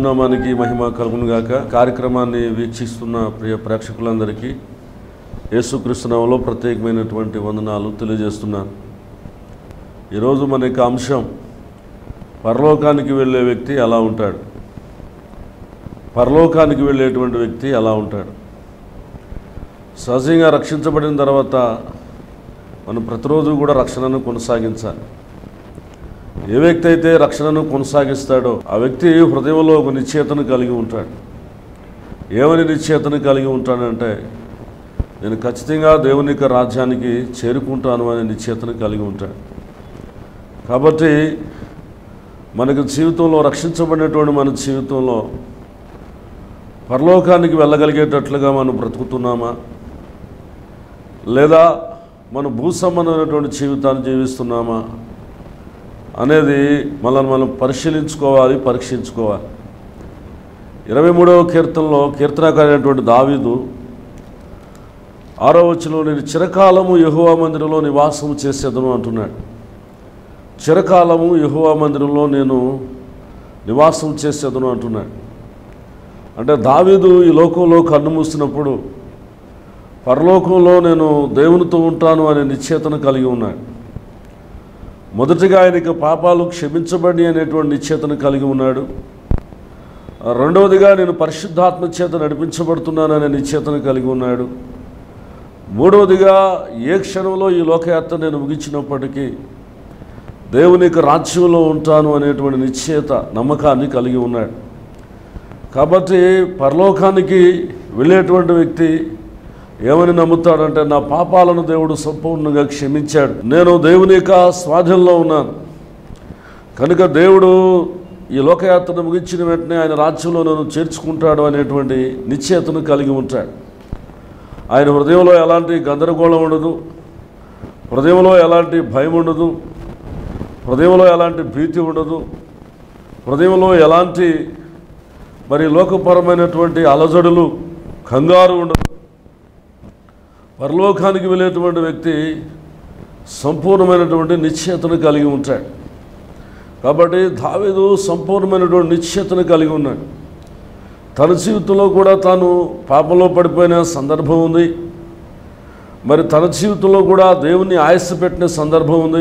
నామానికి మహిమ కలుగును గాక కార్యక్రమాన్ని వీక్షిస్తున్న ప్రియ ప్రేక్షకులందరికీ యేసుక్రీస్తు నామములో ప్రత్యేకమైనటువంటి వందనాలు తెలియజేస్తున్నాను ఈరోజు మన యొక్క అంశం పరలోకానికి వెళ్ళే వ్యక్తి ఎలా ఉంటాడు పరలోకానికి వెళ్ళేటువంటి వ్యక్తి ఎలా ఉంటాడు సహజంగా రక్షించబడిన తర్వాత మనం ప్రతిరోజు కూడా రక్షణను కొనసాగించాలి ఏ వ్యక్తి అయితే రక్షణను కొనసాగిస్తాడో ఆ వ్యక్తి హృదయంలో ఒక నిశ్చేతను కలిగి ఉంటాడు ఏమని నిశ్చేతను కలిగి ఉంటాడంటే నేను ఖచ్చితంగా దేవుని యొక్క రాజ్యానికి చేరుకుంటాను అనే నిశ్చేతను కలిగి ఉంటాడు కాబట్టి మనకు జీవితంలో రక్షించబడినటువంటి మన జీవితంలో పరలోకానికి వెళ్ళగలిగేటట్లుగా మనం బ్రతుకుతున్నామా లేదా మనం భూ సంబంధమైనటువంటి జీవితాన్ని జీవిస్తున్నామా అనేది మనల్ని మనం పరిశీలించుకోవాలి పరీక్షించుకోవాలి ఇరవై మూడవ కీర్తనలో కీర్తనకారైనటువంటి దావీదు ఆరో వచ్చిలో నేను చిరకాలము యహువా మందిరంలో నివాసము చేసేదను అంటున్నాడు చిరకాలము యహువా మందిరంలో నేను నివాసం చేసేదను అంటున్నాడు అంటే దావీదు ఈ లోకంలో కన్ను మూసినప్పుడు పరలోకంలో నేను దేవునితో ఉంటాను అనే నిశ్చేతను కలిగి ఉన్నాడు మొదటిగా ఆయనకి పాపాలు క్షమించబడి అనేటువంటి నిశ్చేతను కలిగి ఉన్నాడు రెండవదిగా నేను పరిశుద్ధాత్మ చేత నడిపించబడుతున్నాను అనే నిశ్చేతను కలిగి ఉన్నాడు మూడవదిగా ఏ క్షణంలో ఈ లోకయాత్ర నేను ముగించినప్పటికీ దేవుని యొక్క రాజ్యంలో ఉంటాను అనేటువంటి నిశ్చేత నమ్మకాన్ని కలిగి ఉన్నాడు కాబట్టి పరలోకానికి వెళ్ళేటువంటి వ్యక్తి ఏమని నమ్ముతాడంటే నా పాపాలను దేవుడు సంపూర్ణంగా క్షమించాడు నేను దేవుని యొక్క స్వాధీనంలో ఉన్నాను కనుక దేవుడు ఈ లోకయాత్రను ముగించిన వెంటనే ఆయన రాజ్యంలో నన్ను చేర్చుకుంటాడు అనేటువంటి నిశ్చేతను కలిగి ఉంటాడు ఆయన హృదయంలో ఎలాంటి గందరగోళం ఉండదు హృదయంలో ఎలాంటి భయం ఉండదు హృదయంలో ఎలాంటి భీతి ఉండదు హృదయంలో ఎలాంటి మరి లోకపరమైనటువంటి అలజడులు కంగారు ఉండదు పరలోకానికి వెళ్ళేటువంటి వ్యక్తి సంపూర్ణమైనటువంటి నిశ్చేతను కలిగి ఉంటాడు కాబట్టి దావీదు సంపూర్ణమైనటువంటి నిశ్చేతను కలిగి ఉన్నాడు తన జీవితంలో కూడా తాను పాపంలో పడిపోయిన సందర్భం ఉంది మరి తన జీవితంలో కూడా దేవుని ఆయుస్సు పెట్టిన సందర్భం ఉంది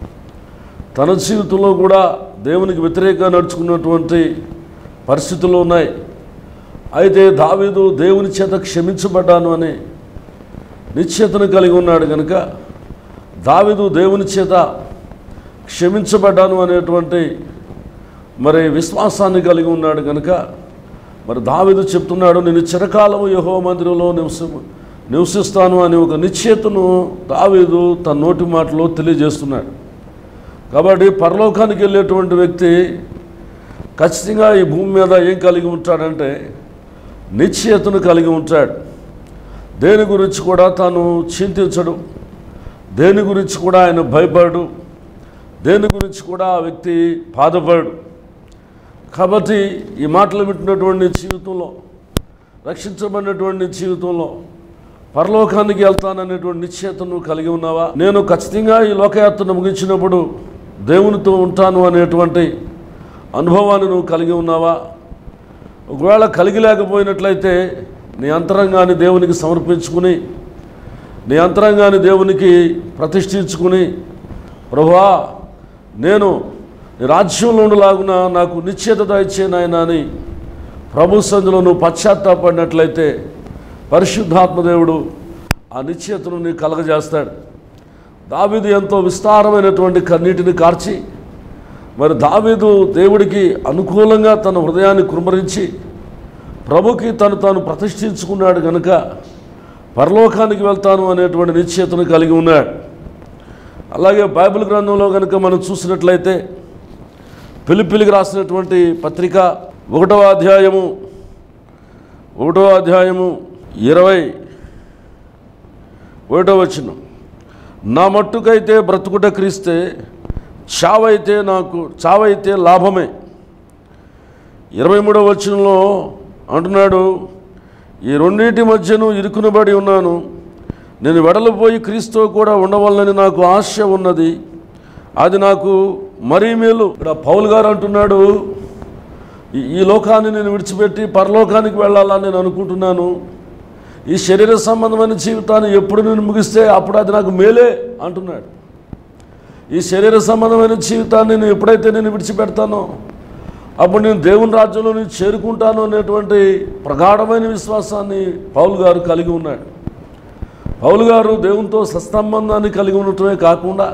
తన జీవితంలో కూడా దేవునికి వ్యతిరేకంగా నడుచుకున్నటువంటి పరిస్థితులు ఉన్నాయి అయితే దావీదు దేవుని చేత క్షమించబడ్డాను అని నిశ్చేతను కలిగి ఉన్నాడు కనుక దావీదు దేవుని చేత క్షమించబడ్డాను అనేటువంటి మరి విశ్వాసాన్ని కలిగి ఉన్నాడు కనుక మరి దావీదు చెప్తున్నాడు నేను చిరకాలము యహో మందిరంలో నివస నివసిస్తాను అని ఒక నిశ్చేతను దావీదు తన నోటి మాటలో తెలియజేస్తున్నాడు కాబట్టి పరలోకానికి వెళ్ళేటువంటి వ్యక్తి ఖచ్చితంగా ఈ భూమి మీద ఏం కలిగి ఉంటాడంటే నిశ్చయతను కలిగి ఉంటాడు దేని గురించి కూడా తాను చింతించడు దేని గురించి కూడా ఆయన భయపడు దేని గురించి కూడా ఆ వ్యక్తి బాధపడు కాబట్టి ఈ మాటలు వింటున్నటువంటి జీవితంలో రక్షించబడినటువంటి జీవితంలో పరలోకానికి వెళ్తాననేటువంటి నిశ్చేతను కలిగి ఉన్నావా నేను ఖచ్చితంగా ఈ లోకయాత్రను ముగించినప్పుడు దేవునితో ఉంటాను అనేటువంటి అనుభవాన్ని నువ్వు కలిగి ఉన్నావా ఒకవేళ కలిగి లేకపోయినట్లయితే నీ అంతరంగాన్ని దేవునికి సమర్పించుకుని నీ అంతరంగాన్ని దేవునికి ప్రతిష్ఠించుకుని ప్రభువా నేను నీ రాజ్యంలో ఉండలాగున నాకు నిశ్చేత ఇచ్చే నాయన అని ప్రభు సంధిలో నువ్వు పశ్చాత్తాపడినట్లయితే పరిశుద్ధాత్మదేవుడు ఆ నిశ్చేతను నీకు కలగజేస్తాడు దావీదు ఎంతో విస్తారమైనటువంటి కన్నీటిని కార్చి మరి దావీదు దేవుడికి అనుకూలంగా తన హృదయాన్ని కుమరించి ప్రభుకి తను తాను ప్రతిష్ఠించుకున్నాడు కనుక పరలోకానికి వెళ్తాను అనేటువంటి నిశ్చేతను కలిగి ఉన్నాడు అలాగే బైబిల్ గ్రంథంలో కనుక మనం చూసినట్లయితే పిలిపిలికి రాసినటువంటి పత్రిక ఒకటవ అధ్యాయము ఒకటవ అధ్యాయము ఇరవై ఒకటో వచనం నా మట్టుకైతే బ్రతుకుట క్రీస్తే చావైతే నాకు చావైతే లాభమే ఇరవై మూడవ వచనంలో అంటున్నాడు ఈ రెండింటి మధ్యను ఇరుకునబడి ఉన్నాను నేను వెడలిపోయి క్రీస్తు కూడా ఉండవాలని నాకు ఆశ ఉన్నది అది నాకు మరీ మేలు ఇక్కడ పౌల్ గారు అంటున్నాడు ఈ- ఈ లోకాన్ని నేను విడిచిపెట్టి పరలోకానికి వెళ్ళాలని నేను అనుకుంటున్నాను ఈ శరీర సంబంధమైన జీవితాన్ని ఎప్పుడు నేను ముగిస్తే అప్పుడు అది నాకు మేలే అంటున్నాడు ఈ శరీర సంబంధమైన జీవితాన్ని నేను ఎప్పుడైతే నేను విడిచిపెడతానో అప్పుడు నేను దేవుని రాజ్యంలో నేను చేరుకుంటాను అనేటువంటి ప్రగాఢమైన విశ్వాసాన్ని పౌలు గారు కలిగి ఉన్నాడు పౌలు గారు దేవునితో సత్సంబంధాన్ని కలిగి ఉండటమే కాకుండా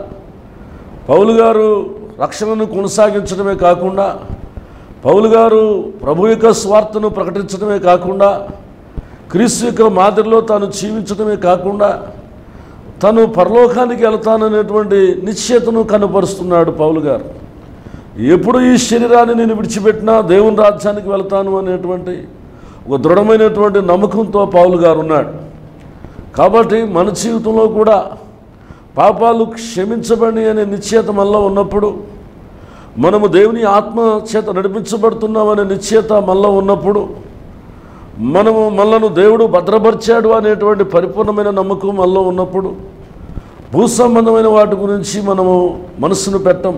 పౌలు గారు రక్షణను కొనసాగించడమే కాకుండా పౌలు గారు ప్రభు యొక్క స్వార్థను ప్రకటించడమే కాకుండా క్రీస్తు యొక్క మాదిరిలో తాను జీవించడమే కాకుండా తను పరలోకానికి వెళ్తాననేటువంటి నిశ్చయతను కనపరుస్తున్నాడు పౌలు గారు ఎప్పుడు ఈ శరీరాన్ని నేను విడిచిపెట్టినా దేవుని రాజ్యానికి వెళ్తాను అనేటువంటి ఒక దృఢమైనటువంటి నమ్మకంతో పౌలు గారు ఉన్నాడు కాబట్టి మన జీవితంలో కూడా పాపాలు క్షమించబడి అనే నిశ్చయత మనలో ఉన్నప్పుడు మనము దేవుని ఆత్మ చేత నడిపించబడుతున్నామనే నిశ్చయత మనలో ఉన్నప్పుడు మనము మనలను దేవుడు భద్రపరిచాడు అనేటువంటి పరిపూర్ణమైన నమ్మకం మనలో ఉన్నప్పుడు భూ సంబంధమైన వాటి గురించి మనము మనసును పెట్టం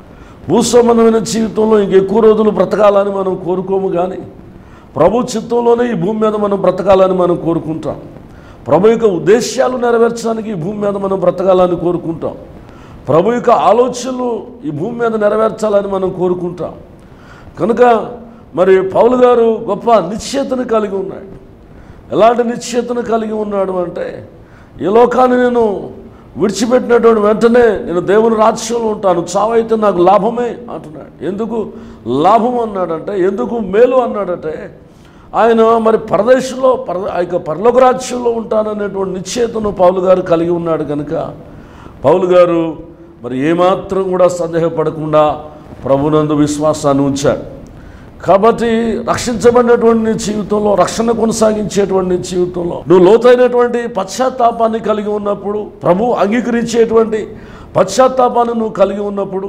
భూ సంబంధమైన జీవితంలో ఇంకెక్కువ రోజులు బ్రతకాలని మనం కోరుకోము కానీ ప్రభు చిత్తంలోనే ఈ భూమి మీద మనం బ్రతకాలని మనం కోరుకుంటాం ప్రభు యొక్క ఉద్దేశాలు నెరవేర్చడానికి ఈ భూమి మీద మనం బ్రతకాలని కోరుకుంటాం ప్రభు యొక్క ఆలోచనలు ఈ భూమి మీద నెరవేర్చాలని మనం కోరుకుంటాం కనుక మరి పౌలు గారు గొప్ప నిశ్చయతను కలిగి ఉన్నాడు ఎలాంటి నిశ్చయతను కలిగి ఉన్నాడు అంటే ఈ లోకాన్ని నేను విడిచిపెట్టినటువంటి వెంటనే నేను దేవుని రాజ్యంలో ఉంటాను చావైతే నాకు లాభమే అంటున్నాడు ఎందుకు లాభం అన్నాడంటే ఎందుకు మేలు అన్నాడంటే ఆయన మరి పరదేశంలో పర ఆ యొక్క పరలోక రాజ్యంలో ఉంటాననేటువంటి నిశ్చయతను పౌలు గారు కలిగి ఉన్నాడు కనుక పౌలు గారు మరి ఏమాత్రం కూడా సందేహపడకుండా ప్రభునందు విశ్వాసాన్ని ఉంచాడు కాబట్టి రక్షించబడినటువంటి నీ జీవితంలో రక్షణ కొనసాగించేటువంటి నీ జీవితంలో నువ్వు లోతైనటువంటి పశ్చాత్తాపాన్ని కలిగి ఉన్నప్పుడు ప్రభు అంగీకరించేటువంటి పశ్చాత్తాపాన్ని నువ్వు కలిగి ఉన్నప్పుడు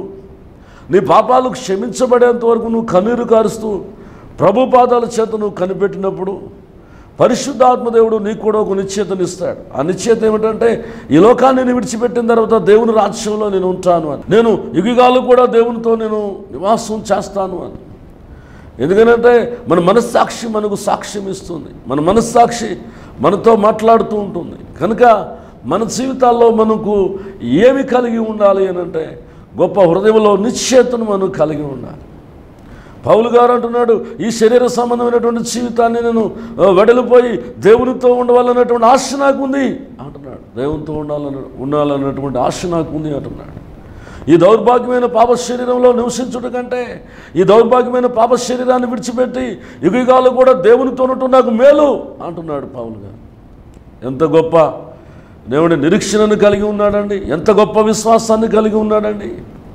నీ పాపాలు క్షమించబడేంత వరకు నువ్వు కన్నీరు కారుస్తూ ప్రభు పాదాల చేత నువ్వు కనిపెట్టినప్పుడు పరిశుద్ధాత్మదేవుడు నీకు కూడా ఒక నిశ్చేతనిస్తాడు ఆ నిశ్చేత ఏమిటంటే ఈ లోకాన్ని నేను విడిచిపెట్టిన తర్వాత దేవుని రాజ్యంలో నేను ఉంటాను అని నేను యుగాలు కూడా దేవునితో నేను నివాసం చేస్తాను అని ఎందుకంటే మన మనస్సాక్షి మనకు సాక్ష్యం ఇస్తుంది మన మనస్సాక్షి మనతో మాట్లాడుతూ ఉంటుంది కనుక మన జీవితాల్లో మనకు ఏమి కలిగి ఉండాలి అని అంటే గొప్ప హృదయంలో నిశ్చేతను మనం కలిగి ఉండాలి పౌలు గారు అంటున్నాడు ఈ శరీర సంబంధమైనటువంటి జీవితాన్ని నేను ఆ, వెడలిపోయి దేవునితో ఉండవాలన్నటువంటి ఆశ నాకు ఉంది అంటున్నాడు దేవునితో ఉండాలని ఉండాలన్నటువంటి ఆశ నాకు ఉంది అంటున్నాడు ఈ దౌర్భాగ్యమైన పాప శరీరంలో నివసించుట కంటే ఈ దౌర్భాగ్యమైన పాప శరీరాన్ని విడిచిపెట్టి యుగాలు కూడా దేవునితో ఉండటం నాకు మేలు అంటున్నాడు పౌలు గారు ఎంత గొప్ప దేవుడి నిరీక్షణను కలిగి ఉన్నాడండి ఎంత గొప్ప విశ్వాసాన్ని కలిగి ఉన్నాడండి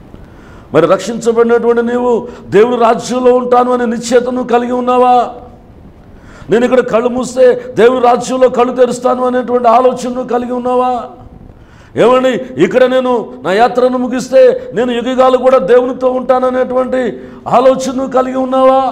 మరి రక్షించబడినటువంటి నీవు దేవుని రాజ్యంలో ఉంటాను అనే నిశ్చేతను కలిగి ఉన్నావా నేను ఇక్కడ కళ్ళు మూస్తే దేవుని రాజ్యంలో కళ్ళు తెరుస్తాను అనేటువంటి ఆలోచనను కలిగి ఉన్నావా ఏమండి ఇక్కడ నేను నా యాత్రను ముగిస్తే నేను యుగాలు కూడా దేవునితో ఉంటాననేటువంటి ఆలోచనను కలిగి ఉన్నావా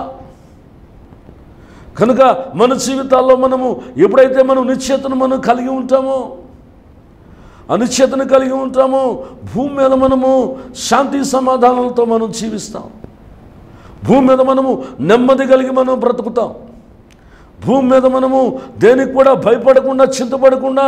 కనుక మన జీవితాల్లో మనము ఎప్పుడైతే మనం నిశ్చేతను మనం కలిగి ఉంటామో అనిశ్చేతను కలిగి ఉంటామో భూమి మీద మనము శాంతి సమాధానాలతో మనం జీవిస్తాం భూమి మీద మనము నెమ్మది కలిగి మనం బ్రతుకుతాం భూమి మీద మనము దేనికి కూడా భయపడకుండా చింతపడకుండా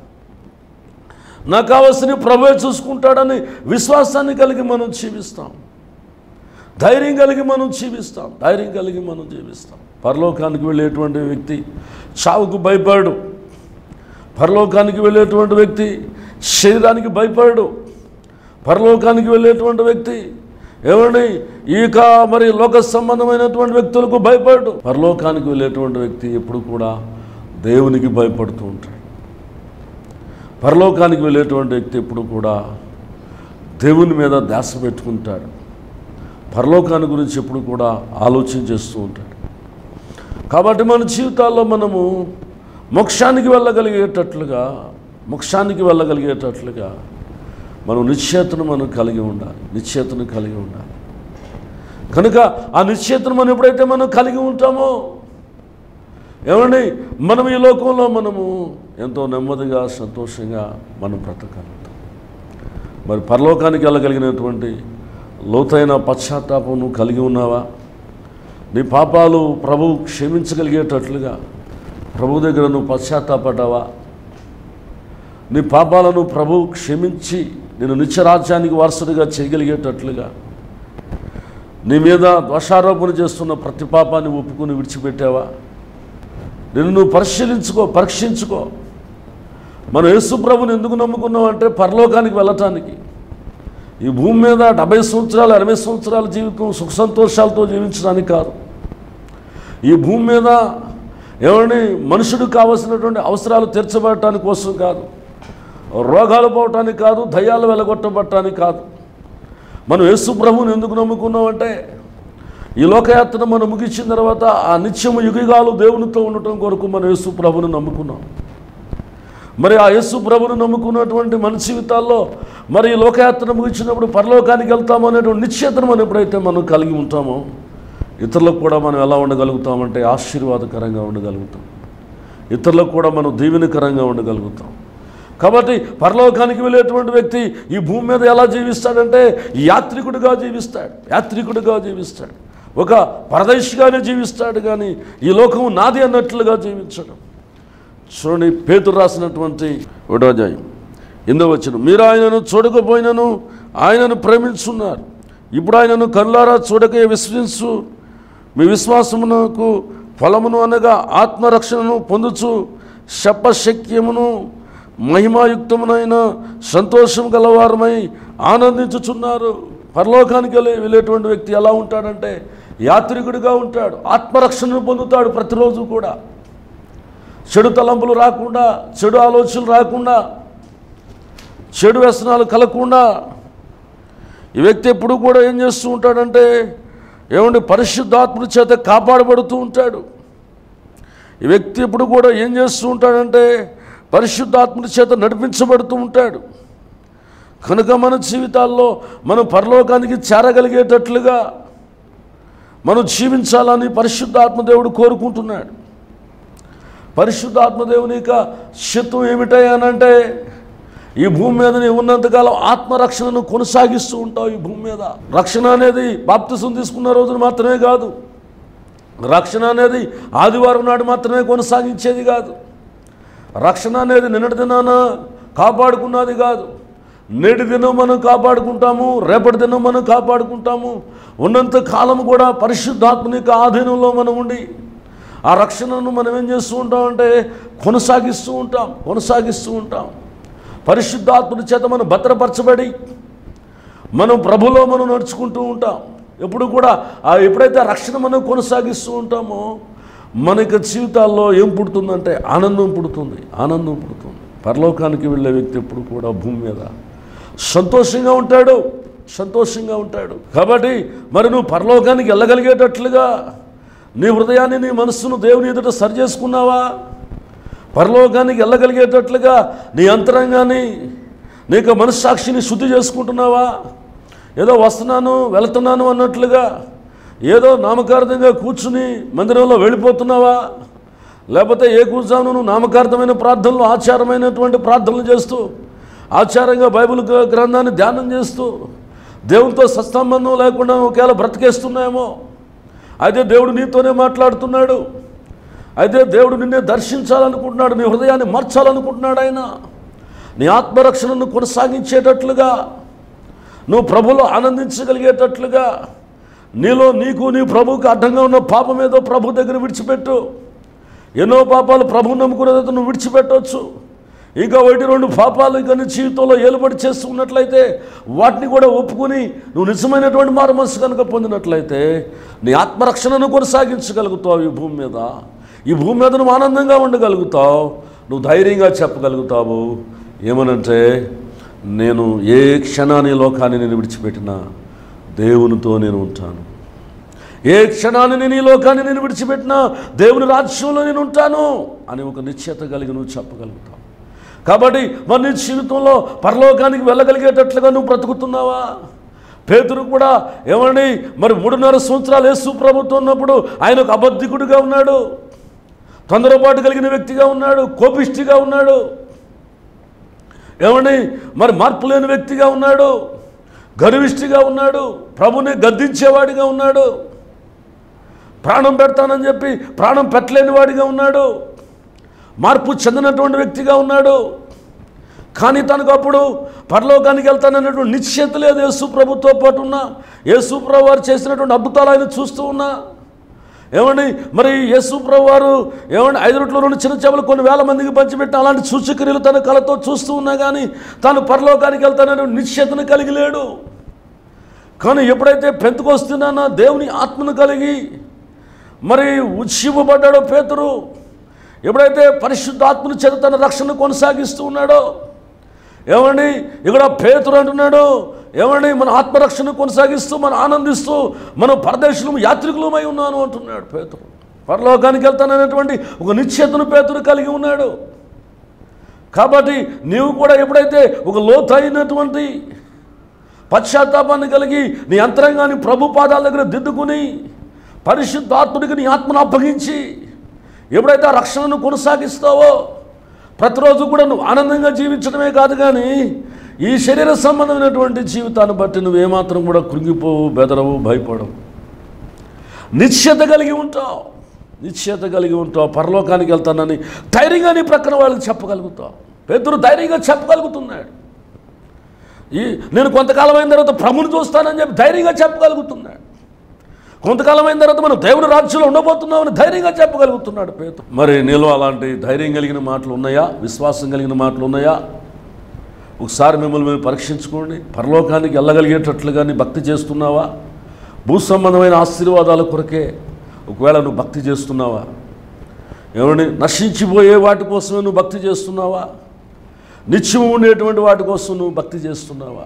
నాకు కావాల్సిన ప్రభువే చూసుకుంటాడని విశ్వాసాన్ని కలిగి మనం జీవిస్తాం ధైర్యం కలిగి మనం జీవిస్తాం ధైర్యం కలిగి మనం జీవిస్తాం పరలోకానికి వెళ్ళేటువంటి వ్యక్తి చావుకు భయపడు పరలోకానికి వెళ్ళేటువంటి వ్యక్తి శరీరానికి భయపడడు పరలోకానికి వెళ్ళేటువంటి వ్యక్తి ఏమండి ఇక మరి లోక సంబంధమైనటువంటి వ్యక్తులకు భయపడడు పరలోకానికి వెళ్ళేటువంటి వ్యక్తి ఎప్పుడు కూడా దేవునికి భయపడుతూ ఉంటాడు పరలోకానికి వెళ్ళేటువంటి వ్యక్తి ఎప్పుడు కూడా దేవుని మీద ధ్యాస పెట్టుకుంటాడు పరలోకాన్ని గురించి ఎప్పుడు కూడా ఆలోచన చేస్తూ ఉంటాడు కాబట్టి మన జీవితాల్లో మనము మోక్షానికి వెళ్ళగలిగేటట్లుగా మోక్షానికి వెళ్ళగలిగేటట్లుగా మనం నిశ్చేతను మనం కలిగి ఉండాలి నిశ్చేతను కలిగి ఉండాలి కనుక ఆ నిశ్చేతను మనం ఎప్పుడైతే మనం కలిగి ఉంటామో ఏమండి మనం ఈ లోకంలో మనము ఎంతో నెమ్మదిగా సంతోషంగా మనం బ్రతకగలుగుతాం మరి పరలోకానికి వెళ్ళగలిగినటువంటి లోతైన పశ్చాత్తాపం నువ్వు కలిగి ఉన్నావా నీ పాపాలు ప్రభు క్షమించగలిగేటట్లుగా ప్రభు దగ్గర నువ్వు పశ్చాత్తాపడ్డావా నీ పాపాలను ప్రభు క్షమించి నేను నిత్యరాజ్యానికి వారసుడిగా చేయగలిగేటట్లుగా నీ మీద దోషారోపణ చేస్తున్న ప్రతి పాపాన్ని ఒప్పుకుని విడిచిపెట్టావా నిన్ను నువ్వు పరిశీలించుకో పరీక్షించుకో మనం యేసు ప్రభుని ఎందుకు నమ్ముకున్నాం అంటే పరలోకానికి వెళ్ళటానికి ఈ భూమి మీద డెబ్బై సంవత్సరాలు అరవై సంవత్సరాల జీవితం సుఖ సంతోషాలతో జీవించడానికి కాదు ఈ భూమి మీద ఏమండి మనుషుడికి కావలసినటువంటి అవసరాలు తీర్చబడటానికి కోసం కాదు రోగాలు పోవటానికి కాదు దయ్యాలు వెలగొట్టబడటానికి కాదు మనం యేసు ప్రభువుని ఎందుకు నమ్ముకున్నామంటే ఈ లోకయాత్ర మనం ముగించిన తర్వాత ఆ నిత్యము యుగాలు దేవునితో ఉండటం కొరకు మనం యేసు ప్రభుని నమ్ముకున్నాం మరి ఆ యేసు ప్రభుని నమ్ముకున్నటువంటి మన జీవితాల్లో మరి ఈ లోకయాత్ర ముగించినప్పుడు పరలోకానికి వెళ్తాము అనేటువంటి నిశ్చేతను మనం ఎప్పుడైతే మనం కలిగి ఉంటామో ఇతరులకు కూడా మనం ఎలా ఉండగలుగుతామంటే ఆశీర్వాదకరంగా ఉండగలుగుతాం ఇతరులకు కూడా మనం దీవెనకరంగా ఉండగలుగుతాం కాబట్టి పరలోకానికి వెళ్ళేటువంటి వ్యక్తి ఈ భూమి మీద ఎలా జీవిస్తాడంటే యాత్రికుడిగా జీవిస్తాడు యాత్రికుడిగా జీవిస్తాడు ఒక పరదేశిగానే జీవిస్తాడు కానీ ఈ లోకం నాది అన్నట్లుగా జీవించడం చూడండి పేతురు రాసినటువంటి ఒకటోధ్యాయం ఎందో వచ్చిన మీరు ఆయనను చూడకపోయినను ఆయనను ప్రేమించున్నారు ఇప్పుడు ఆయనను కళ్ళారా చూడకే విశ్వసించు మీ విశ్వాసమునకు ఫలమును అనగా ఆత్మరక్షణను పొందుచు శపశక్యమును మహిమాయుక్తమునైన సంతోషం గలవారమై ఆనందించుచున్నారు పరలోకానికి వెళ్ళే వెళ్ళేటువంటి వ్యక్తి ఎలా ఉంటాడంటే యాత్రికుడిగా ఉంటాడు ఆత్మరక్షణను పొందుతాడు ప్రతిరోజు కూడా చెడు తలంపులు రాకుండా చెడు ఆలోచనలు రాకుండా చెడు వ్యసనాలు కలగకుండా ఈ వ్యక్తి ఎప్పుడు కూడా ఏం చేస్తూ ఉంటాడంటే ఏమండి పరిశుద్ధాత్మ చేత కాపాడబడుతూ ఉంటాడు ఈ వ్యక్తి ఎప్పుడు కూడా ఏం చేస్తూ ఉంటాడంటే పరిశుద్ధాత్మ చేత నడిపించబడుతూ ఉంటాడు కనుక మన జీవితాల్లో మనం పరలోకానికి చేరగలిగేటట్లుగా మనం జీవించాలని పరిశుద్ధాత్మ దేవుడు కోరుకుంటున్నాడు పరిశుద్ధాత్మదేవుని యొక్క చిత్తం ఏమిటాయనంటే ఈ భూమి మీద నీవు ఉన్నంతకాలం ఆత్మరక్షణను కొనసాగిస్తూ ఉంటావు ఈ భూమి మీద రక్షణ అనేది బాప్తిసం తీసుకున్న రోజున మాత్రమే కాదు రక్షణ అనేది ఆదివారం నాడు మాత్రమే కొనసాగించేది కాదు రక్షణ అనేది నిన్నటి దినాన కాపాడుకున్నది కాదు నేటి దినం మనం కాపాడుకుంటాము రేపటి దినం మనం కాపాడుకుంటాము ఉన్నంత కాలం కూడా పరిశుద్ధాత్మని యొక్క ఆధీనంలో మనం ఉండి ఆ రక్షణను మనం ఏం చేస్తూ ఉంటామంటే కొనసాగిస్తూ ఉంటాం కొనసాగిస్తూ ఉంటాం పరిశుద్ధాత్ముడి చేత మనం భద్రపరచబడి మనం ప్రభులో మనం నడుచుకుంటూ ఉంటాం ఎప్పుడు కూడా ఆ ఎప్పుడైతే ఆ రక్షణ మనం కొనసాగిస్తూ ఉంటామో మన యొక్క జీవితాల్లో ఏం పుడుతుందంటే ఆనందం పుడుతుంది ఆనందం పుడుతుంది పరలోకానికి వెళ్ళే వ్యక్తి ఎప్పుడు కూడా భూమి మీద సంతోషంగా ఉంటాడు సంతోషంగా ఉంటాడు కాబట్టి మరి నువ్వు పరలోకానికి వెళ్ళగలిగేటట్లుగా నీ హృదయాన్ని నీ మనస్సును దేవుని ఎదుట సరి చేసుకున్నావా పరలోకానికి వెళ్ళగలిగేటట్లుగా నీ అంతరంగాన్ని నీకు మనస్సాక్షిని శుద్ధి చేసుకుంటున్నావా ఏదో వస్తున్నాను వెళ్తున్నాను అన్నట్లుగా ఏదో నామకార్థంగా కూర్చుని మందిరంలో వెళ్ళిపోతున్నావా లేకపోతే ఏ కూర్చాను నువ్వు నామకార్థమైన ప్రార్థనలు ఆచారమైనటువంటి ప్రార్థనలు చేస్తూ ఆచారంగా బైబిల్ గ్ర- గ్రంథాన్ని ధ్యానం చేస్తూ దేవునితో సత్సంబంధం లేకుండా ఒకవేళ బ్రతికేస్తున్నాయేమో అయితే దేవుడు నీతోనే మాట్లాడుతున్నాడు అయితే దేవుడు నిన్నే దర్శించాలనుకుంటున్నాడు నీ హృదయాన్ని మార్చాలనుకుంటున్నాడు ఆయన నీ ఆత్మరక్షణను కొనసాగించేటట్లుగా నువ్వు ప్రభులో ఆనందించగలిగేటట్లుగా నీలో నీకు నీ ప్రభువుకి అడ్డంగా ఉన్న పాపం ఏదో ప్రభు దగ్గర విడిచిపెట్టు ఎన్నో పాపాలు ప్రభు నమ్ముకునేదైతే నువ్వు విడిచిపెట్టవచ్చు ఇంకా ఒకటి రెండు పాపాలు ఇంకా నీ జీవితంలో ఏలుబడి చేస్తున్నట్లయితే వాటిని కూడా ఒప్పుకుని నువ్వు నిజమైనటువంటి మారు మనసు కనుక పొందినట్లయితే నీ ఆత్మరక్షణను కొనసాగించగలుగుతావు ఈ భూమి మీద ఈ భూమి మీద నువ్వు ఆనందంగా ఉండగలుగుతావు నువ్వు ధైర్యంగా చెప్పగలుగుతావు ఏమనంటే నేను ఏ క్షణాన్ని లోకాన్ని నేను విడిచిపెట్టినా దేవునితో నేను ఉంటాను ఏ క్షణాన్ని నేను ఈ లోకాన్ని నేను విడిచిపెట్టినా దేవుని రాజ్యంలో నేను ఉంటాను అని ఒక నిశ్చయత కలిగి నువ్వు చెప్పగలుగుతావు కాబట్టి మరి నీ జీవితంలో పరలోకానికి వెళ్ళగలిగేటట్లుగా నువ్వు బ్రతుకుతున్నావా పేతురు కూడా ఏమండి మరి మూడున్నర సంవత్సరాలు యేసు ప్రభుత్వం ఉన్నప్పుడు ఆయన ఒక అబద్ధికుడిగా ఉన్నాడు తొందరపాటు కలిగిన వ్యక్తిగా ఉన్నాడు కోపిష్టిగా ఉన్నాడు ఏమండి మరి మార్పు లేని వ్యక్తిగా ఉన్నాడు గర్విష్టిగా ఉన్నాడు ప్రభుని గద్దించేవాడిగా ఉన్నాడు ప్రాణం పెడతానని చెప్పి ప్రాణం పెట్టలేని వాడిగా ఉన్నాడు మార్పు చెందినటువంటి వ్యక్తిగా ఉన్నాడు కానీ తనకు అప్పుడు పరలోకానికి వెళ్తానన్నటువంటి నిశ్చయత లేదు యేసు ప్రభుతో పాటు ఉన్నా యేసు ప్రభు వారు చేసినటువంటి అద్భుతాలు ఆయన చూస్తూ ఉన్నా ఏమండి మరి యేసు ప్రభు వారు ఏమండి ఐదు రొట్లు రెండు చిన్న చేపలు కొన్ని వేల మందికి పంచిపెట్టిన అలాంటి సూచక్రియలు తన కళతో చూస్తూ ఉన్నా కానీ తాను పరలోకానికి వెళ్తాననే నిశ్చయతను కలిగి లేడు కానీ ఎప్పుడైతే పెంతుకొస్తున్నానో దేవుని ఆత్మను కలిగి మరి ఉత్సిపడ్డాడో పేతురు ఎప్పుడైతే పరిశుద్ధాత్మను చేత తన రక్షణ కొనసాగిస్తూ ఉన్నాడో ఏమండి ఇక్కడ పేతురు అంటున్నాడు ఏమండి మన ఆత్మరక్షణ కొనసాగిస్తూ మనం ఆనందిస్తూ మనం పరదేశులు యాత్రికులమై ఉన్నాను అంటున్నాడు పేతురు పరలోకానికి వెళ్తాననేటువంటి ఒక నిశ్చేతను పేతురు కలిగి ఉన్నాడు కాబట్టి నీవు కూడా ఎప్పుడైతే ఒక లోతైనటువంటి పశ్చాత్తాపాన్ని కలిగి నీ అంతరంగాన్ని ప్రభు పాదాల దగ్గర దిద్దుకుని పరిశుద్ధాత్ముడికి నీ ఆత్మను అప్పగించి ఎప్పుడైతే ఆ రక్షణను కొనసాగిస్తావో ప్రతిరోజు కూడా నువ్వు ఆనందంగా జీవించడమే కాదు కానీ ఈ శరీర సంబంధమైనటువంటి జీవితాన్ని బట్టి నువ్వు ఏమాత్రం కూడా కృంగిపోవు బెదరవు భయపడవు నిశ్చయత కలిగి ఉంటావు నిశ్చయత కలిగి ఉంటావు పరలోకానికి వెళ్తానని ధైర్యంగా నీ ప్రక్కన వాళ్ళకి చెప్పగలుగుతావు పేదరు ధైర్యంగా చెప్పగలుగుతున్నాడు ఈ నేను కొంతకాలం అయిన తర్వాత ప్రభుని చూస్తానని చెప్పి ధైర్యంగా చెప్పగలుగుతున్నాడు కొంతకాలం అయిన తర్వాత మనం దేవుని రాజ్యంలో ఉండబోతున్నామని ధైర్యంగా చెప్పగలుగుతున్నాడు పేరు మరి నీలో అలాంటి ధైర్యం కలిగిన మాటలు ఉన్నాయా విశ్వాసం కలిగిన మాటలు ఉన్నాయా ఒకసారి మిమ్మల్ని మీరు పరీక్షించుకోండి పరలోకానికి వెళ్ళగలిగేటట్లుగా నీ భక్తి చేస్తున్నావా భూ సంబంధమైన ఆశీర్వాదాల కొరకే ఒకవేళ నువ్వు భక్తి చేస్తున్నావా ఏమండి నశించిపోయే వాటి కోసమే నువ్వు భక్తి చేస్తున్నావా నిత్యం ఉండేటువంటి వాటి కోసం నువ్వు భక్తి చేస్తున్నావా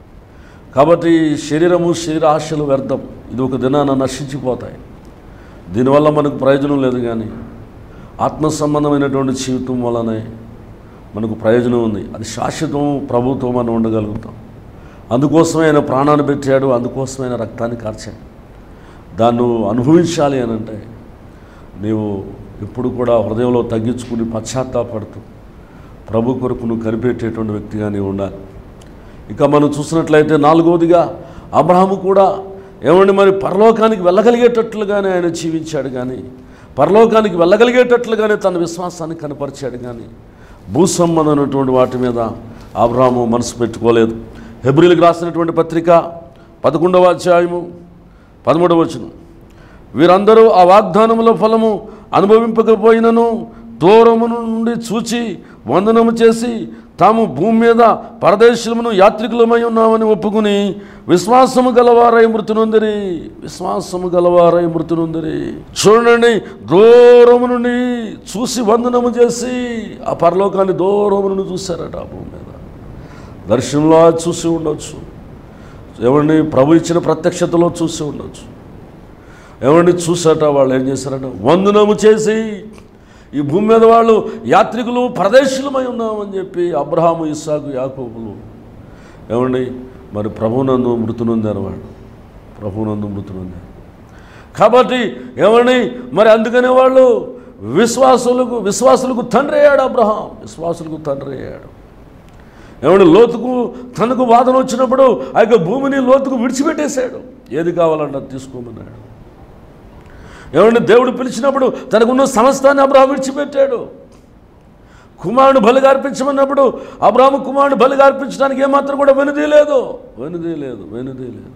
కాబట్టి శరీరము శరీర ఆశలు వ్యర్థం ఇది ఒక దినాన నశించిపోతాయి దీనివల్ల మనకు ప్రయోజనం లేదు కానీ ఆత్మ సంబంధమైనటువంటి జీవితం వల్లనే మనకు ప్రయోజనం ఉంది అది శాశ్వతం ప్రభుత్వం మనం ఉండగలుగుతాం అందుకోసమే ఆయన ప్రాణాన్ని పెట్టాడు అందుకోసమే ఆయన రక్తాన్ని కార్చాడు దాన్ని నువ్వు అనుభవించాలి అని అంటే నీవు ఎప్పుడు కూడా హృదయంలో తగ్గించుకుని పశ్చాత్తాపడుతూ ప్రభు కొరకు నువ్వు కనిపెట్టేటువంటి వ్యక్తిగా నీవు ఉండాలి ఇక మనం చూసినట్లయితే నాలుగవదిగా అబ్రహాము కూడా ఏమండి మరి పరలోకానికి వెళ్ళగలిగేటట్లుగానే ఆయన జీవించాడు కానీ పరలోకానికి వెళ్ళగలిగేటట్లుగానే తన విశ్వాసాన్ని కనపరిచాడు కానీ భూ సంబంధమైనటువంటి వాటి మీద అబ్రహాము మనసు పెట్టుకోలేదు హెబ్రిల్కి రాసినటువంటి పత్రిక పదకొండవ అధ్యాయము పదమూడవ వచనం వీరందరూ ఆ వాగ్దానముల ఫలము అనుభవింపకపోయినను దూరము నుండి చూచి వందనము చేసి తాము భూమి మీద పరదేశమును యాత్రికులమై ఉన్నామని ఒప్పుకుని విశ్వాసము గలవారై మృతి నొందిరి విశ్వాసము గలవారై మృతి నొందిరి చూడండి దూరము నుండి చూసి వందనము చేసి ఆ పరలోకాన్ని దూరము నుండి చూశారట ఆ భూమి మీద దర్శనంలో చూసి ఉండొచ్చు ఏమండి ప్రభు ఇచ్చిన ప్రత్యక్షతలో చూసి ఉండొచ్చు ఏమండి చూసాట వాళ్ళు ఏం చేశారట వందనము చేసి ఈ భూమి మీద వాళ్ళు యాత్రికులు ప్రదేశులమై ఉన్నామని చెప్పి అబ్రహాము ఇస్సాకు యాకోబులు ఏమండి మరి ప్రభునందు మృతి నొందారు వాళ్ళు ప్రభునందు మృతి నొందారు కాబట్టి ఏమండి మరి అందుకనే వాళ్ళు విశ్వాసులకు విశ్వాసులకు తండ్రి అయ్యాడు అబ్రహాం విశ్వాసులకు తండ్రి అయ్యాడు ఏమంటే లోతుకు తనకు వాదన వచ్చినప్పుడు ఆ యొక్క భూమిని లోతుకు విడిచిపెట్టేశాడు ఏది కావాలంటే అది తీసుకోమన్నాడు ఏమంటే దేవుడు పిలిచినప్పుడు తనకున్న సమస్తాన్ని అబ్రాహం విడిచిపెట్టాడు కుమారుడు బలిగా అర్పించమన్నప్పుడు అబ్రాహ్మ కుమారుడు బలిగా అర్పించడానికి ఏమాత్రం కూడా వెనుదీ లేదు వెనుదీ లేదు వెనుదీ లేదు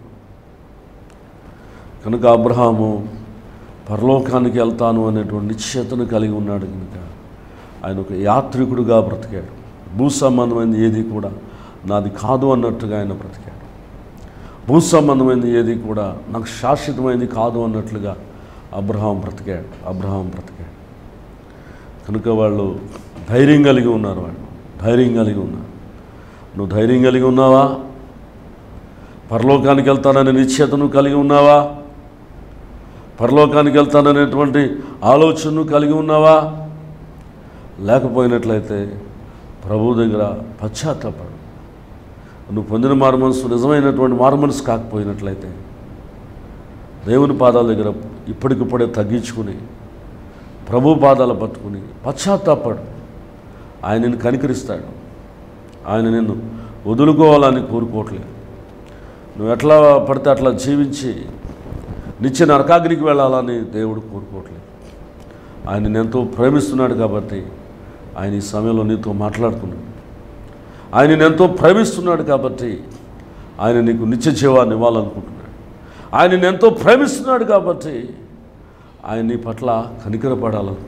కనుక అబ్రహాము పరలోకానికి వెళ్తాను అనేటువంటి నిశ్చయతను కలిగి ఉన్నాడు కనుక ఆయన ఒక యాత్రికుడుగా బ్రతికాడు భూ సంబంధమైనది ఏది కూడా నాది కాదు అన్నట్టుగా ఆయన బ్రతికాడు భూ సంబంధమైనది ఏది కూడా నాకు శాశ్వతమైనది కాదు అన్నట్లుగా అబ్రహాం బ్రతికాడు అబ్రహాం బ్రతికాడు కనుక వాళ్ళు ధైర్యం కలిగి ఉన్నారు వాళ్ళు ధైర్యం కలిగి ఉన్నారు నువ్వు ధైర్యం కలిగి ఉన్నావా పరలోకానికి వెళ్తాననే నిశ్చయతను కలిగి ఉన్నావా పరలోకానికి వెళ్తాననేటువంటి ఆలోచనను కలిగి ఉన్నావా లేకపోయినట్లయితే ప్రభు దగ్గర పశ్చాత్తాపడు నువ్వు పొందిన మారుమనసు నిజమైనటువంటి మారుమనసు కాకపోయినట్లయితే దేవుని పాదాల దగ్గర ఇప్పటికిప్పుడే తగ్గించుకుని ప్రభు పాదాలు పట్టుకుని పశ్చాత్తాపడు ఆయన నిన్ను కనికరిస్తాడు ఆయన నిన్ను వదులుకోవాలని కోరుకోవట్లేదు నువ్వు ఎట్లా పడితే అట్లా జీవించి నిత్య నరకాగ్నికి వెళ్ళాలని దేవుడు కోరుకోవట్లేదు ఆయన ఎంతో ప్రేమిస్తున్నాడు కాబట్టి ఆయన ఈ సమయంలో నీతో మాట్లాడుతున్నాడు ఆయన ఎంతో ప్రేమిస్తున్నాడు కాబట్టి ఆయన నీకు నిత్య జీవాన్ని ఇవ్వాలనుకుంటున్నాడు ఆయన ఎంతో ప్రేమిస్తున్నాడు కాబట్టి ఆయన నీ పట్ల కనికరపడాలనుకుంటున్నాడు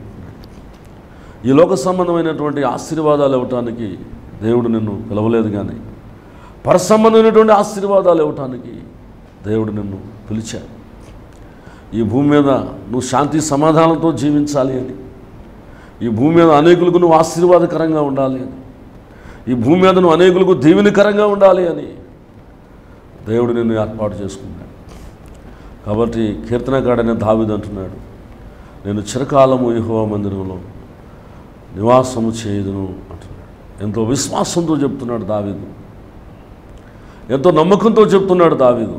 ఈ లోక సంబంధమైనటువంటి ఆశీర్వాదాలు ఇవ్వటానికి దేవుడు నిన్ను పిలవలేదు కానీ పరసంబంధమైనటువంటి ఆశీర్వాదాలు ఇవ్వటానికి దేవుడు నిన్ను పిలిచాడు ఈ భూమి మీద నువ్వు శాంతి సమాధానంతో జీవించాలి అని ఈ భూమి మీద అనేకులకు నువ్వు ఆశీర్వాదకరంగా ఉండాలి అని ఈ భూమి మీద నువ్వు అనేకులకు దీవెనకరంగా ఉండాలి అని దేవుడు నిన్ను ఏర్పాటు చేసుకున్నాడు కాబట్టి కీర్తనకాడైన దావిది అంటున్నాడు నేను చిరకాలము యెహోవా మందిరంలో నివాసము చేయదును అంటున్నాడు ఎంతో విశ్వాసంతో చెప్తున్నాడు దావీదు ఎంతో నమ్మకంతో చెప్తున్నాడు దావీదు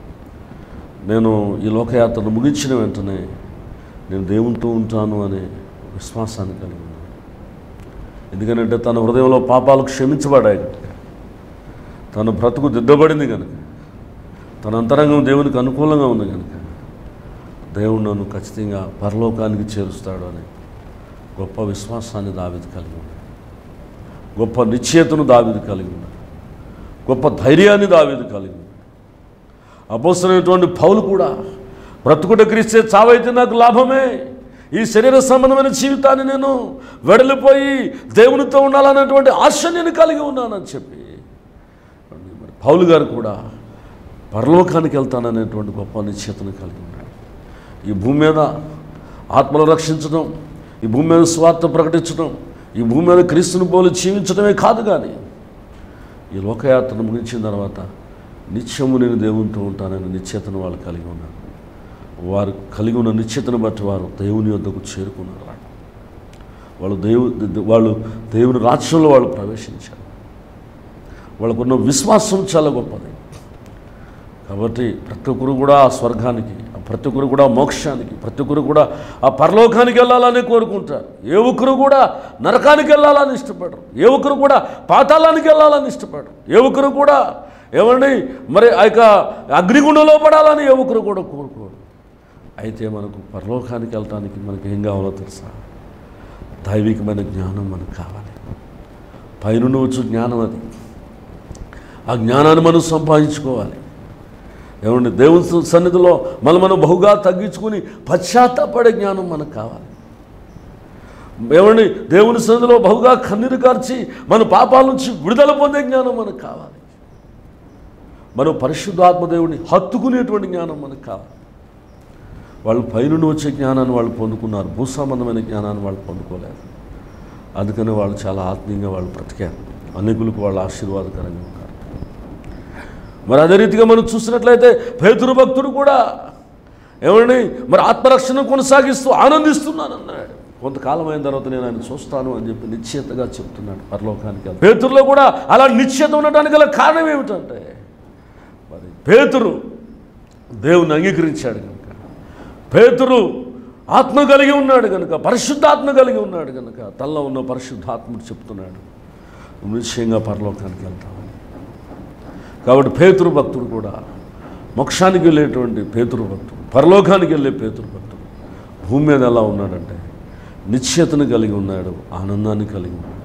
నేను ఈ లోకయాత్రను ముగించిన వెంటనే నేను దేవునితో ఉంటాను అనే విశ్వాసాన్ని కలిగి ఉన్నాను ఎందుకంటే తన హృదయంలో పాపాలు క్షమించబడాయి కనుక తన బ్రతుకు దిద్దబడింది కనుక తన అంతరంగం దేవునికి అనుకూలంగా ఉంది కనుక దేవుడు నన్ను ఖచ్చితంగా పరలోకానికి చేరుస్తాడు అనే గొప్ప విశ్వాసాన్ని దావిది కలిగి ఉన్నాడు గొప్ప నిశ్చయతను దావిది కలిగి ఉన్నాడు గొప్ప ధైర్యాన్ని దావిది కలిగి ఉన్నాడు అపోసరైనటువంటి పౌలు కూడా బ్రతుకుట క్రీస్తే చావైతే నాకు లాభమే ఈ శరీర సంబంధమైన జీవితాన్ని నేను వెడలిపోయి దేవునితో ఉండాలన్నటువంటి ఆశ నేను కలిగి ఉన్నానని చెప్పి మరి పౌలు గారు కూడా పరలోకానికి వెళ్తాననేటువంటి గొప్ప నిశ్చయతను కలిగి ఉన్నాడు ఈ భూమి మీద ఆత్మలు రక్షించడం ఈ భూమి మీద స్వార్థ ప్రకటించడం ఈ భూమి మీద క్రీస్తుని పోలు జీవించడమే కాదు కానీ ఈ లోకయాత్రను ముగించిన తర్వాత నిత్యము నేను దేవునితో ఉంటానని నిశ్చేతను వాళ్ళు కలిగి ఉన్నారు వారు కలిగి ఉన్న నిశ్చేతను బట్టి వారు దేవుని యొద్దకు చేరుకున్నారు వాళ్ళు దేవు వాళ్ళు దేవుని రాజ్యంలో వాళ్ళు ప్రవేశించారు వాళ్ళకున్న విశ్వాసం చాలా గొప్పది కాబట్టి ప్రతి ఒక్కరు కూడా ఆ స్వర్గానికి ఆ ప్రతి ఒక్కరు కూడా మోక్షానికి ప్రతి ఒక్కరు కూడా ఆ పరలోకానికి వెళ్ళాలని కోరుకుంటారు ఏ ఒక్కరు కూడా నరకానికి వెళ్ళాలని ఇష్టపడరు ఏ ఒక్కరు కూడా పాతాళానికి వెళ్ళాలని ఇష్టపడరు ఏ ఒక్కరు కూడా ఏమండి మరి ఆ యొక్క అగ్నిగుండంలో పడాలని ఏ ఒక్కరు కూడా కోరుకోరు అయితే మనకు పరలోకానికి వెళ్ళటానికి మనకి ఏం కావాలో తెలుసా దైవికమైన జ్ఞానం మనకు కావాలి పైనుండి వచ్చు జ్ఞానం అది ఆ జ్ఞానాన్ని మనం సంపాదించుకోవాలి ఏమండి దేవుని స- సన్నిధిలో మనం మనం బహుగా తగ్గించుకుని పశ్చాత్తాపడే జ్ఞానం మనకు కావాలి ఏమండి దేవుని సన్నిధిలో బహుగా కన్నీరు కార్చి మన పాపాల నుంచి విడుదల పొందే జ్ఞానం మనకు కావాలి మనం పరిశుద్ధాత్మ దేవుడిని హత్తుకునేటువంటి జ్ఞానం మనకు కావాలి వాళ్ళు పైనుండి వచ్చే జ్ఞానాన్ని వాళ్ళు పొందుకున్నారు భూసంబంధమైన జ్ఞానాన్ని వాళ్ళు పొందుకోలేదు అందుకని వాళ్ళు చాలా ఆత్మీయంగా వాళ్ళు బ్రతికారు అనేకులకు వాళ్ళు ఆశీర్వాదకరంగా ఉన్నారు మరి అదే రీతిగా మనం చూసినట్లయితే పేతురు భక్తుడు కూడా ఏమండి మరి ఆత్మరక్షణ కొనసాగిస్తూ ఆనందిస్తున్నాను అన్నాడు కొంతకాలం అయిన తర్వాత నేను ఆయన చూస్తాను అని చెప్పి నిశ్చయతగా చెప్తున్నాడు పరలోకానికి వెళ్తాను. పేతురులో కూడా అలా నిశ్చయత ఉండటానికి గల కారణం ఏమిటంటే మరి పేతురు దేవుని అంగీకరించాడు కనుక పేతురు ఆత్మ కలిగి ఉన్నాడు కనుక పరిశుద్ధాత్మ కలిగి ఉన్నాడు కనుక తనలో ఉన్న పరిశుద్ధాత్ముడు చెప్తున్నాడు నువ్వు నిశ్చయంగా పరలోకానికి వెళ్తావని కాబట్టి పేతురు భక్తుడు కూడా మోక్షానికి వెళ్ళేటువంటి పేతురు భక్తుడు పరలోకానికి వెళ్ళే పేతురు భక్తుడు భూమి మీద ఎలా ఉన్నాడంటే నిశ్చయతను కలిగి ఉన్నాడు ఆనందాన్ని కలిగి ఉన్నాడు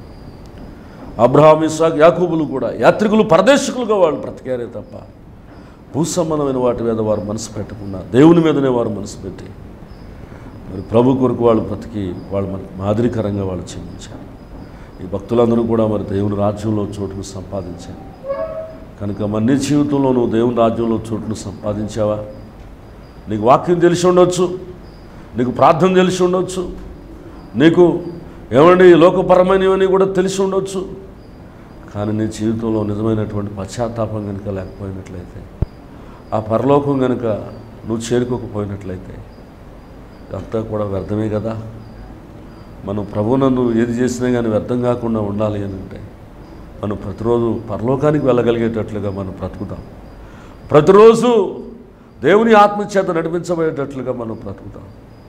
అబ్రహాం ఇస్సాక్ యాకూబులు కూడా యాత్రికులు పరదేశికులుగా వాళ్ళు బ్రతికారే తప్ప భూసంబంధమైన వాటి మీద వారు మనసు పెట్టకుండా దేవుని మీదనే వారు మనసు పెట్టి మరి ప్రభు కొరకు వాళ్ళు బ్రతికి వాళ్ళు మనకు మాదిరికరంగా వాళ్ళు చెందించారు ఈ భక్తులందరూ కూడా మరి దేవుని రాజ్యంలో చోటును సంపాదించారు కనుక మరి నీ జీవితంలో నువ్వు దేవుని రాజ్యంలో చోటును సంపాదించావా నీకు వాక్యం తెలిసి ఉండొచ్చు నీకు ప్రార్థన తెలిసి ఉండొచ్చు నీకు ఏమండి లోకపరమైనవని కూడా తెలిసి ఉండొచ్చు కానీ నీ జీవితంలో నిజమైనటువంటి పశ్చాత్తాపం కనుక లేకపోయినట్లయితే ఆ పరలోకం కనుక నువ్వు చేరుకోకపోయినట్లయితే అంతా కూడా వ్యర్థమే కదా మనం ప్రభువునందు ఏది చేసినా కానీ వ్యర్థం కాకుండా ఉండాలి అని అంటే మనం ప్రతిరోజు పరలోకానికి వెళ్ళగలిగేటట్లుగా మనం బ్రతుకుతాం ప్రతిరోజు దేవుని ఆత్మచేత నడిపించబడేటట్లుగా మనం బ్రతుకుతాం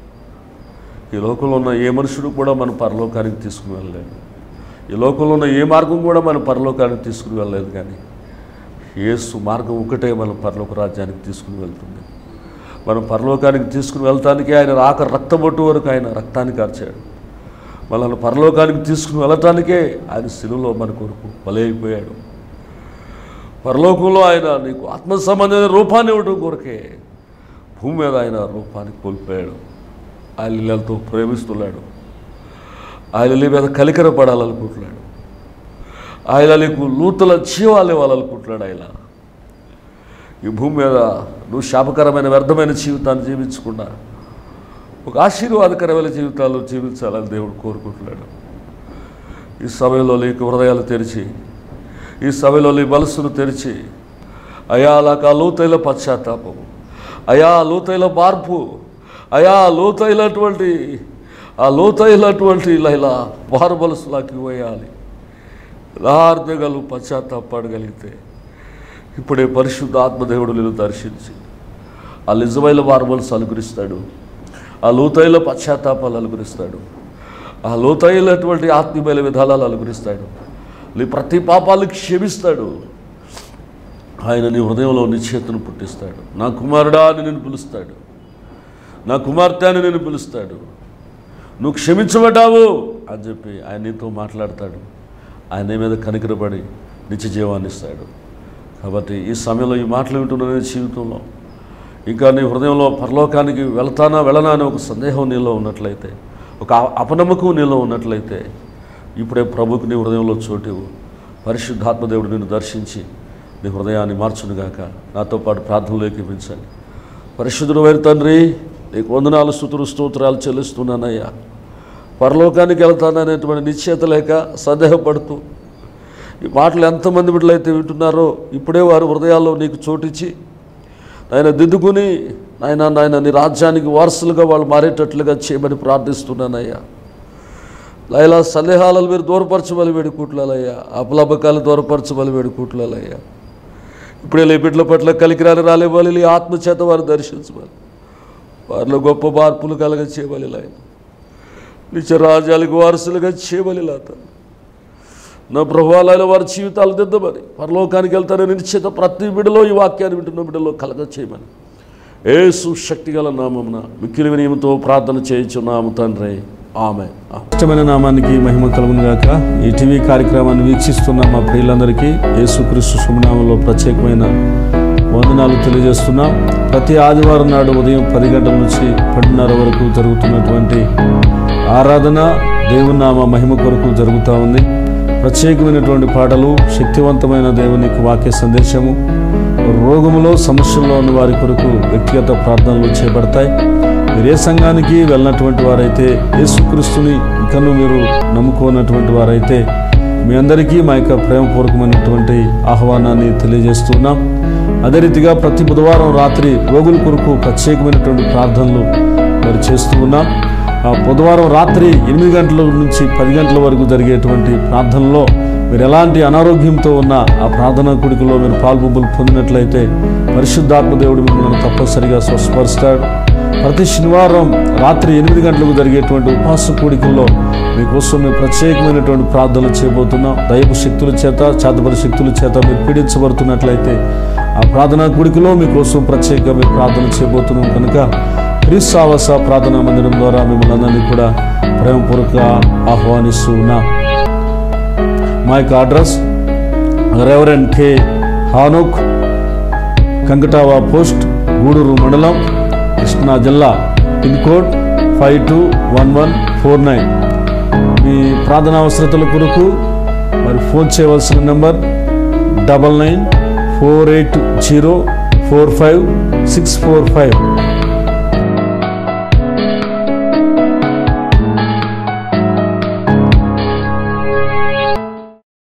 ఈ లోకంలో ఉన్న ఏ మనుషుడు కూడా మనం పరలోకానికి తీసుకుని వెళ్ళలేదు ఈ లోకంలో ఉన్న ఏ మార్గం కూడా మనం పరలోకానికి తీసుకుని వెళ్ళలేదు కానీ యేసు మార్గం ఒకటే మనం పరలోక రాజ్యానికి తీసుకుని వెళ్తుంది మనం పరలోకానికి తీసుకుని వెళ్తానికి ఆయన రాక రక్తబొట్టు వరకు ఆయన రక్తాన్ని కార్చాడు మనల్ని పరలోకానికి తీసుకుని వెళ్ళటానికే ఆయన శిలువలో మన కొరకు బలైపోయాడు పరలోకంలో ఆయన నీకు ఆత్మ సంబంధమైన రూపాన్ని ఇవ్వడం కొరకే భూమి మీద ఆయన రూపాన్ని కోల్పోయాడు ఆయన ఇళ్ళతో ప్రేమిస్తున్నాడు ఆయన ఇళ్ళ మీద కలికర పడాలనుకుంటున్నాడు ఆయన నీకు నూతన జీవాలు ఇవ్వాలనుకుంటున్నాడు ఆయన ఈ భూమి మీద నువ్వు శాపకరమైన వ్యర్థమైన జీవితాన్ని జీవించకుండా ఒక ఆశీర్వాదకరమైన జీవితాలు జీవించాలని దేవుడు కోరుకుంటున్నాడు ఈ సమయంలో నీకు హృదయాలు తెరిచి ఈ సమయంలో నీ మనసును తెరిచి అయా అలాక లోతైన పశ్చాత్తాపము అయా లోతైన మార్పు అయా లోతైనటువంటి ఆ లోతైనటువంటి ఇలా ఇలా వారు మనసులాకి వేయాలి యథార్థగలు పశ్చాత్తాపడగలిగితే ఇప్పుడే పరిశుద్ధ ఆత్మదేవుడు నేను దర్శించి ఆ నిజమైన మార్మల్స్ అనుగ్రహిస్తాడు ఆ లోతైన పశ్చాత్తాపాలు అనుగ్రహిస్తాడు ఆ లోతైనటువంటి ఆత్మీయమైన విధానాలు అనుగ్రహిస్తాడు నీ ప్రతి పాపాలు క్షమిస్తాడు ఆయన నీ హృదయంలో నిశ్చేతను పుట్టిస్తాడు నా కుమారుడా అని నేను పిలుస్తాడు నా కుమార్తె అని నేను పిలుస్తాడు నువ్వు క్షమించబడ్డావు అని చెప్పి ఆయన నీతో మాట్లాడతాడు ఆయన నీ మీద కనికరపడి నిత్య జీవాన్ని ఇస్తాడు కాబట్టి ఈ సమయంలో ఈ మాటలు వింటున్న నీ జీవితంలో ఇంకా నీ హృదయంలో పరలోకానికి వెళ్తానా వెళ్ళనా అనే ఒక సందేహం నీలో ఉన్నట్లయితే ఒక అ- అపనమ్మకం నీలో ఉన్నట్లయితే ఇప్పుడే ప్రభుకు నీ హృదయంలో చోటివు పరిశుద్ధాత్మదేవుడు నిన్ను దర్శించి నీ హృదయాన్ని మార్చునుగాక నాతో పాటు ప్రార్థనలు ఏకీపించండి పరిశుద్ధుడు వైరు తండ్రి నీకు వందనాలు స్థుతులు స్తోత్రాలు చెల్లిస్తున్నానయ్యా పరలోకానికి వెళ్తాననేటువంటి నిశ్చేత లేక సందేహపడుతూ ఈ మాటలు ఎంతమంది బిడ్డలైతే వింటున్నారో ఇప్పుడే వారి హృదయాల్లో నీకు చోటిచ్చి ఆయన దిద్దుకుని నాయన నాయన నీ రాజ్యానికి వారసులుగా వాళ్ళు మారేటట్లుగా చేయమని ప్రార్థిస్తున్నానయ్యా లైలా సందేహాలను మీరు దూరపరచమని వేడుకుంటున్నాలయ్యా అపలబకాలు దూరపరచమని వేడుకుంటున్నాలయ్యా ఇప్పుడే లే బిడ్డల పట్ల కలికిరాని రాలేవాలి ఆత్మచేత వారు దర్శించమని వారిలో గొప్ప మార్పులు కలగ చేయమని ఆయన నిత్య రాజ్యాలకు వారసులుగా చేయమని లాత నా ప్రభువాలైన వారి జీవితాలు దిద్దమని పరలోకానికి వెళ్తానని నిశ్చిత ప్రతి బిడలో ఈ వాక్యాన్ని వింటున్న బిడ్డలో కలగ చేయమని ఏసు శక్తి గల నామమున మిక్కిలి వినయంతో ప్రార్థన చేయించున్నాము తండ్రి ఆమె ఇష్టమైన నామానికి మహిమ కలుగును గాక ఈ టీవీ కార్యక్రమాన్ని వీక్షిస్తున్న మా ప్రియులందరికీ యేసుక్రీస్తు శుభనామంలో ప్రత్యేకమైన వందనాలు తెలియజేస్తున్నాం ప్రతి ఆదివారం నాడు ఉదయం పది గంటల నుంచి పన్నెండున్నర వరకు జరుగుతున్నటువంటి ఆరాధన దేవుని నామ మహిమ కొరకు జరుగుతూ ఉంది ప్రత్యేకమైనటువంటి పాటలు శక్తివంతమైన దేవునికి వాక్య సందేశము రోగములో సమస్యల్లో ఉన్న వారి కొరకు వ్యక్తిగత ప్రార్థనలు చేపడతాయి మీరు ఏ సంఘానికి వెళ్ళినటువంటి వారైతే యేసుక్రీస్తుని ఇంకను మీరు నమ్ముకోనటువంటి వారైతే మీ అందరికీ మా యొక్క ప్రేమపూర్వకమైనటువంటి ఆహ్వానాన్ని తెలియజేస్తున్నాం అదే రీతిగా ప్రతి బుధవారం రాత్రి రోగుల కొరకు ప్రత్యేకమైనటువంటి ప్రార్థనలు మరి చేస్తూ ఉన్నాం ఆ బుధవారం రాత్రి ఎనిమిది గంటల నుంచి పది గంటల వరకు జరిగేటువంటి ప్రార్థనలో మీరు ఎలాంటి అనారోగ్యంతో ఉన్న ఆ ప్రార్థనా కుడికలో మీరు పాల్పొంపులు పొందినట్లయితే పరిశుద్ధాత్మ దేవుడు మిమ్మల్ని తప్పనిసరిగా స్వస్థపరుస్తాడు ప్రతి శనివారం రాత్రి ఎనిమిది గంటలకు జరిగేటువంటి ఉపవాస కూడికల్లో మీకోసం మేము ప్రత్యేకమైనటువంటి ప్రార్థనలు చేయబోతున్నాం దైవ శక్తుల చేత చేతబడి శక్తుల చేత మీరు పీడించబడుతున్నట్లయితే ఆ ప్రార్థనా కూడికలో మీకోసం ప్రత్యేకంగా మేము ప్రార్థన చేయబోతున్నాం కనుక క్రీస్తావాస ప్రార్థనా మందిరం ద్వారా మిమ్మల్ని అందరినీ కూడా ప్రేమపూర్వక ఆహ్వానిస్తూ ఉన్నాం మా యొక్క address reverend K Hanok Kankatava post Gudur మండలం కృష్ణా జిల్లా pin code five two one one four nine మీ ప్రార్థన అవసరతల కొరకు మరి ఫోన్ చేయవలసిన number double nine four eight zero four five six four five